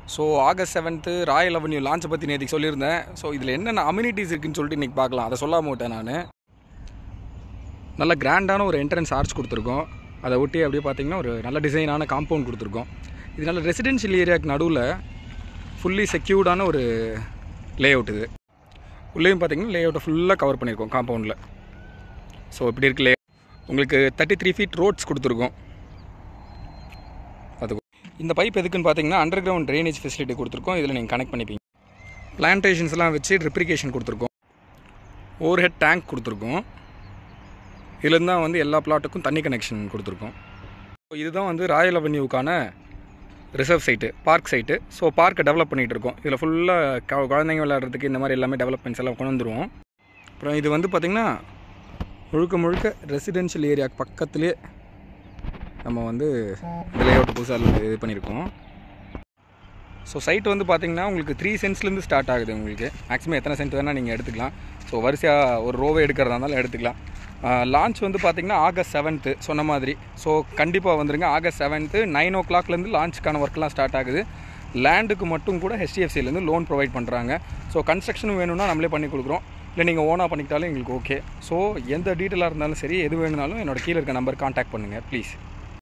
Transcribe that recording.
so August seventh Royal Avenue லான்ச்சை பற்றி நேற்றுக்கு சொல்லியிருந்தேன் ஸோ இதில் என்னென்ன அம்யூனிட்டிஸ் இருக்குன்னு சொல்லிட்டு இன்றைக்கி பார்க்கலாம் அதை சொல்லாம விட்டேன் நான் நல்ல கிராண்டான ஒரு என்ட்ரன்ஸ் ஆர்ச் கொடுத்துருக்கோம் அதை ஒட்டி அப்படியே பார்த்தீங்கன்னா ஒரு நல்ல டிசைனான காம்பவுண்ட் கொடுத்துருக்கோம் இது நல்ல ரெசிடென்ஷியல் ஏரியாவுக்கு நடுவில் ஃபுல்லி செக்யூர்டான ஒரு லே அவுட் இது உள்ளேயும் பார்த்தீங்கன்னா லே அவுட்டை ஃபுல்லாக கவர் பண்ணியிருக்கோம் காம்பவுண்டில் ஸோ இப்படி இருக்கு லே உங்களுக்கு தேர்ட்டி த்ரீ ஃபீட் ரோட்ஸ் கொடுத்துருக்கோம் அது இந்த பைப் எதுக்குன்னு பார்த்தீங்கன்னா அண்டர் கிரவுண்ட் ட்ரைனேஜ் ஃபெசிலிட்டி கொடுத்துருக்கோம் இதில் நீங்கள் கனெக்ட் பண்ணிப்பீங்க பிளான்டேஷன்ஸ்லாம் வச்சு ட்ரிப்ரிகேஷன் கொடுத்துருக்கோம் ஓவர் ஹெட் டேங்க் கொடுத்துருக்கோம் இதுலேருந்து தான் வந்து எல்லா பிளாட்டுக்கும் தண்ணி கனெக்ஷன் கொடுத்துருக்கோம் ஸோ இதுதான் வந்து ராயல் அவென்யூக்கான reserve site park site so பார்க்கை டெவலப் பண்ணிகிட்டு இருக்கோம் இதில் ஃபுல்லாக குழந்தைங்க விளையாடுறதுக்கு இந்த மாதிரி எல்லாமே டெவலப்மெண்ட்ஸ் எல்லாம் கொண்டு வந்துருவோம் அப்புறம் இது வந்து பார்த்திங்கன்னா முழுக்க முழுக்க ரெசிடென்ஷியல் ஏரியாவுக்கு பக்கத்துலேயே நம்ம வந்து இந்த லேஅவுட் புதுசாக இது பண்ணியிருக்கோம் ஸோ சைட் வந்து பார்த்தீங்கன்னா உங்களுக்கு த்ரீ சென்ட்ஸ்லேருந்து ஸ்டார்ட் ஆகுது உங்களுக்கு மேக்ஸிமம் எத்தனை சென்ட் வேணால் நீங்கள் எடுத்துக்கலாம் ஸோ வரிசையாக ஒரு ரோவே எடுக்கிறதா இருந்தாலும் எடுத்துக்கலாம் லான்ச் வந்து பார்த்தீங்கன்னா ஆகஸ்ட் செவன்த்து சொன்ன மாதிரி ஸோ கண்டிப்பாக வந்துருங்க ஆகஸ்ட் செவன்த்து நைன் ஓ கிளாக்லேருந்து லான்ச்சுக்கான ஒர்க்லாம் ஸ்டார்ட் ஆகுது லேண்டுக்கு மட்டும் கூட ஹெச்டிஎஃப்சிலேருந்து லோன் ப்ரொவைட் பண்ணுறாங்க ஸோ கன்ஸ்ட்ரக்ஷன் வேணும்னா நம்மளே பண்ணி கொடுக்குறோம் இல்லை நீங்கள் ஓனாக பண்ணிக்கிட்டாலும் எங்களுக்கு ஓகே ஸோ எந்த டீட்டெயிலாக இருந்தாலும் சரி எது வேணுனாலும் என்னோட கீழே இருக்க நம்பர் காண்டாக்ட் பண்ணுங்கள் ப்ளீஸ்